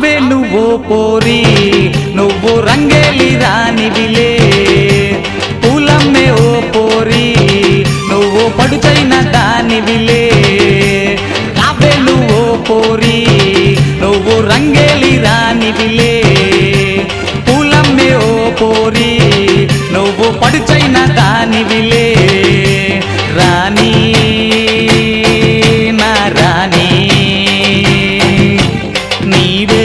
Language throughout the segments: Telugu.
రావే నువ్వు పోరి నువ్వు రంగేలి రానివిలే పూలమ్మే ఓ పోరి నువ్వు పడుచైన దానివిలే రావే నువ్వు పోరి నువ్వు రంగేలి రానివిలే పూలమ్మే ఓ పోరి నువ్వు పడుచైన దానివిలే రాణి నా రాణి నీవే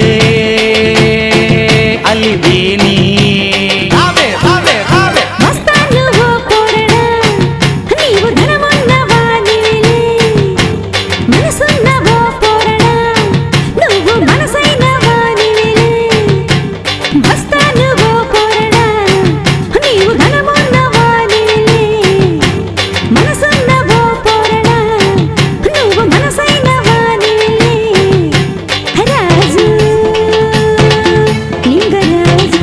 అలివేని రావే రావే రావే మస్తాను ఓ పోరడా నీవు ధనమున్న వానివిలే మనసున్న ఓ పోరడా నువ్వు మనసైన వానివిలే మస్తాను ఓ పోరడా నీవు ధనమున్న వానివిలే మనసున్న ఓ పోరడా నువ్వు మనసైన వానివిలే రాజు లింగరాజు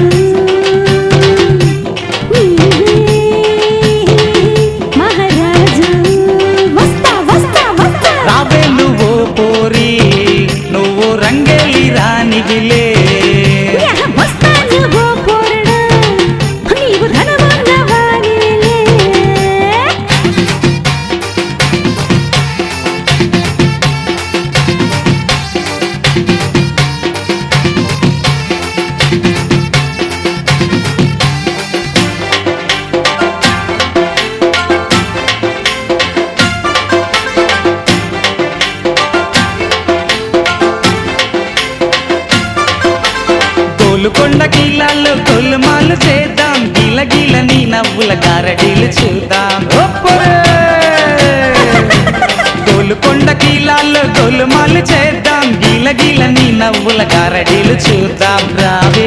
మహారాజు వస్తా వస్తా వస్తా రావే నువ్వు పోరి నువ్వు రంగేలి రానివిలే యహ వస్తా నువ్వు పోరడా నీవు ధనమున్న వానివిలే తోలుకొండ కిలాల్లో తొలుమాలు చేద్దాం గిల గిల నీ నవ్వుల గారడీలు చూద్దాం ఒప్పురే! తోలుకొండ కిలాల్లో తొలుమాలు చేద్దాం గిల గిల నీ నవ్వుల గారడీలు చూద్దాం రావే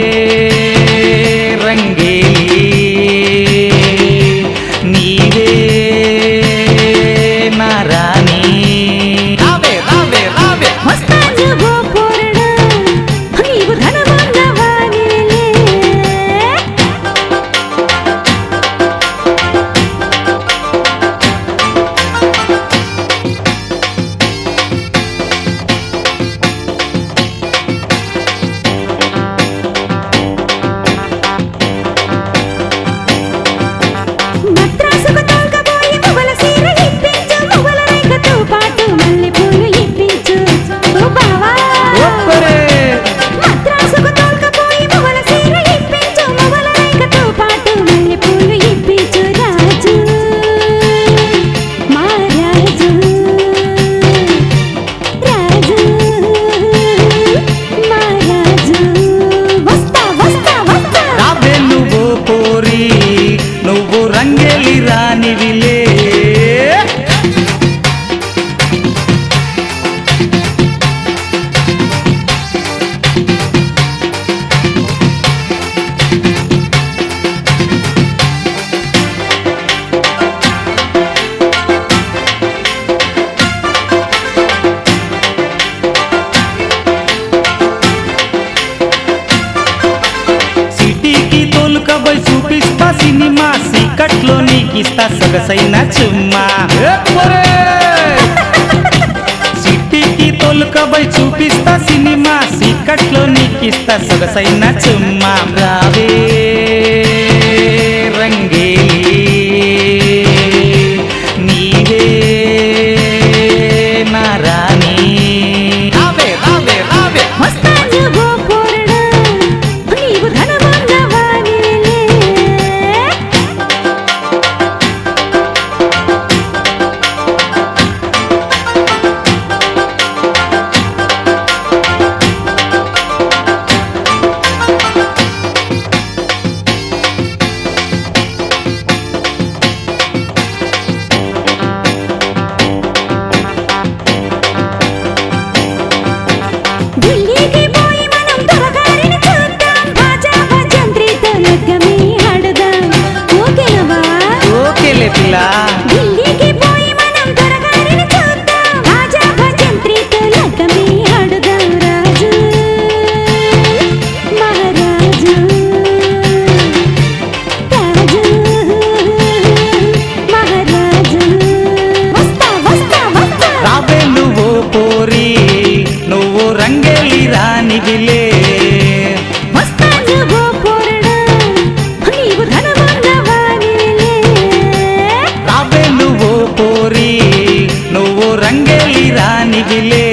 రంగేలి నీవే నా రాణి రావే రావే రావే వస్తా నువ్వు పోరడా నీవు ధనమున్న వానివిలే మద్రాసుకు తోలుకపోయి మువ్వల సీర ఇప్పించు మువ్వల రేఖతో పాటు మల్లెపూలు ఇప్పించు ఓ బావా ఒప్పురే! మద్రాసుకు తోలుకపోయి మువ్వల సీర ఇప్పించు మువ్వల రేఖతో పాటు మల్లెపూలు ఇప్పించు రాజు మా రాజు రాజు మా రాజు వస్తా వస్తా వస్తా రావే నువ్వు పోరి నువ్వు రంగేలి రానివిలే సిటీకి తోలుకబోయి చూపిస్తా సినిమా సీకట్లో నీకిస్తా సొగసైన చుమ్మా ఒప్పురే! సిటీకి తోలుకబోయి చూపిస్తా సినిమా సీకట్లో నీకిస్తా సొగసైన చుమ్మా రావే రంగేలి నీవే నా రాణి రావే రావే రావే వస్తా నువ్వు పోరడా నీవు ధనమున్న వానివిలే ఢిల్లీకి పోయి మనం దొరగారిని చూద్దాం భాజా భజంత్రితో లగ్గమే ఆడదాం ఓకేనవా ఓకేలే పిల్ల ఢిల్లీకి పోయి మనం దొరగారిని చూద్దాం భాజా భజంత్రితో లగ్గమే ఆడదాం రాజు మహారాజు రాజు మహారాజు వస్తా వస్తా వస్తా రావే నువ్వు పోరి నువ్వు రంగేలి రానివి జాబిలే